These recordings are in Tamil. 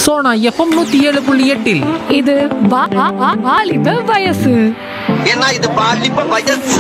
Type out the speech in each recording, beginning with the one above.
சோனா எஃப்எம் நூத்தி ஏழு புள்ளி எட்டில் இது வா- வா- வா- வாலிப வயசு ஏன்னா இது பாலிப்ப வயசு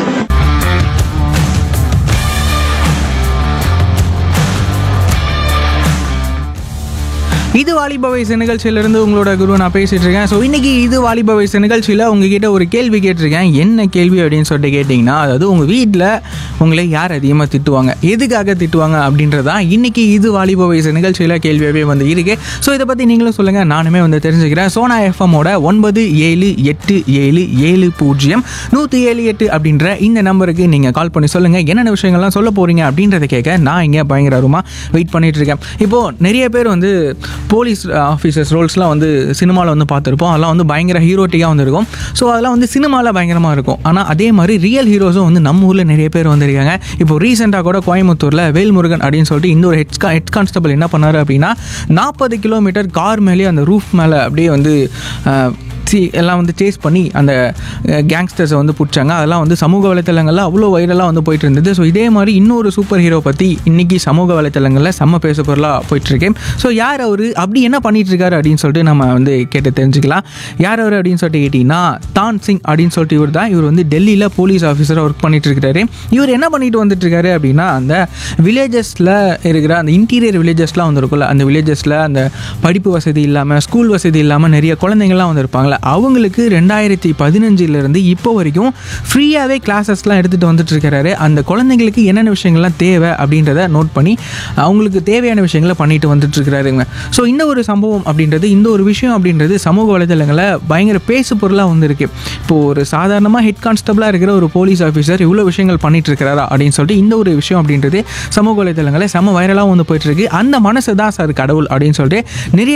இது வாலிப வயசு நிகழ்ச்சியிலிருந்து உங்களோட குரு நான் பேசிட்டு இருக்கேன் ஸோ இன்னைக்கு இது வாலிப வயசு நிகழ்ச்சியில் உங்ககிட்ட ஒரு கேள்வி கேட்டிருக்கேன் என்ன கேள்வி அப்படின்னு சொல்லிட்டு கேட்டிங்கன்னா அதாவது உங்கள் வீட்டில் உங்களை யார் அதிகமாக திட்டுவாங்க எதுக்காக திட்டுவாங்க அப்படின்றதா இன்னைக்கு இது வாலிப வயசு நிகழ்ச்சியில் கேள்வியாகவே வந்து இருக்கு ஸோ இதை பற்றி நீங்களும் சொல்லுங்கள் நானுமே வந்து தெரிஞ்சுக்கிறேன் சோனா எஃப்எம்மோட ஒன்பது ஏழு எட்டு ஏழு ஏழு பூஜ்ஜியம் நூற்றி ஏழு எட்டு அப்படின்ற இந்த நம்பருக்கு நீங்கள் கால் பண்ணி சொல்லுங்கள் என்னென்ன விஷயங்கள்லாம் சொல்ல போகிறீங்க அப்படின்றத கேட்க நான் இங்கே பயங்கரமாக வெயிட் பண்ணிட்டு இருக்கேன் இப்போது நிறைய பேர் வந்து போலீஸ் ஆஃபீஸர்ஸ் ரோல்ஸ்லாம் வந்து சினிமாவில் வந்து பார்த்துருப்போம் அதெல்லாம் வந்து பயங்கர ஹீரோட்டிக்காக வந்து இருக்கும் ஸோ அதெல்லாம் வந்து சினிமாவில் பயங்கரமாக இருக்கும் ஆனால் அதே மாதிரி ரியல் ஹீரோஸும் வந்து நம்ம ஊரில் நிறைய பேர் வந்திருக்காங்க இப்போ ரீசெண்டாக கூட கோயம்புத்தூரில் வேல்முருகன் அப்படின்னு சொல்லிட்டு இன்னொரு ஹெட் ஹெட் கான்ஸ்டபிள் என்ன பண்ணார் அப்படின்னா நாற்பது கிலோமீட்டர் கார் மேலேயே அந்த ரூஃப் மேலே அப்படியே வந்து அஹ், சி எல்லாம் வந்து சேஸ் பண்ணி அந்த கேங்ஸ்டர்ஸை வந்து பிடிச்சாங்க அதெல்லாம் வந்து சமூக வலைத்தளங்களில் அவ்வளோ வைரலாக வந்து போயிட்டு இருந்தது ஸோ இதே மாதிரி இன்னொரு சூப்பர் ஹீரோ பற்றி இன்னைக்கு சமூக வலைத்தளங்களில் செம்ம பேச பொருளாக போயிட்டுருக்கேன் ஸோ யார் அவர் அப்படி என்ன பண்ணிட்டு இருக்காரு அப்படின்னு சொல்லிட்டு நம்ம வந்து கேட்டு தெரிஞ்சுக்கலாம் யார் அவர் அப்படின்னு சொல்லிட்டு கேட்டிங்கன்னா தான் சிங் அப்படின்னு சொல்லிட்டு இவர் தான் இவர் வந்து டெல்லியில் போலீஸ் ஆஃபீஸராக ஒர்க் பண்ணிட்டு இருக்காரு இவர் என்ன பண்ணிட்டு வந்துட்டு இருக்காரு அப்படின்னா அந்த வில்லேஜஸில் இருக்கிற அந்த இன்டீரியர் வில்லேஜஸ்லாம் வந்து இருக்கும்ல அந்த வில்லேஜஸில் அந்த படிப்பு வசதி இல்லாமல் ஸ்கூல் வசதி இல்லாமல் நிறைய குழந்தைங்கள்லாம் வந்து இருப்பாங்கள்ல அவங்களுக்கு ரெண்டாயிரத்தி பதினஞ்சுலேருந்து இப்போ வரைக்கும் ஃப்ரீயாகவே கிளாஸஸ்லாம் எடுத்துகிட்டு வந்துட்டு இருக்கிறாரு அந்த குழந்தைங்களுக்கு என்னென்ன விஷயங்கள்லாம் தேவை அப்படின்றத நோட் பண்ணி அவங்களுக்கு தேவையான விஷயங்களை பண்ணிட்டு வந்துட்டு இருக்கிறாருங்க ஸோ இந்த ஒரு சம்பவம் அப்படின்றது இந்த ஒரு விஷயம் அப்படின்றது சமூக வலைதளங்களில் பயங்கர பேசு பொருளாக வந்திருக்கு இப்போது ஒரு சாதாரணமாக ஹெட் கான்ஸ்டபிளாக இருக்கிற ஒரு போலீஸ் ஆஃபீஸர் இவ்வளோ விஷயங்கள் பண்ணிட்டு இருக்கிறாரா அப்படின்னு சொல்லிட்டு இந்த ஒரு விஷயம் அப்படின்றது சமூக வலைதளங்களில் செம வைரலாக வந்து போயிட்டு இருக்கு அந்த மனசு தான் சார் கடவுள் அப்படின்னு சொல்லிட்டு நிறைய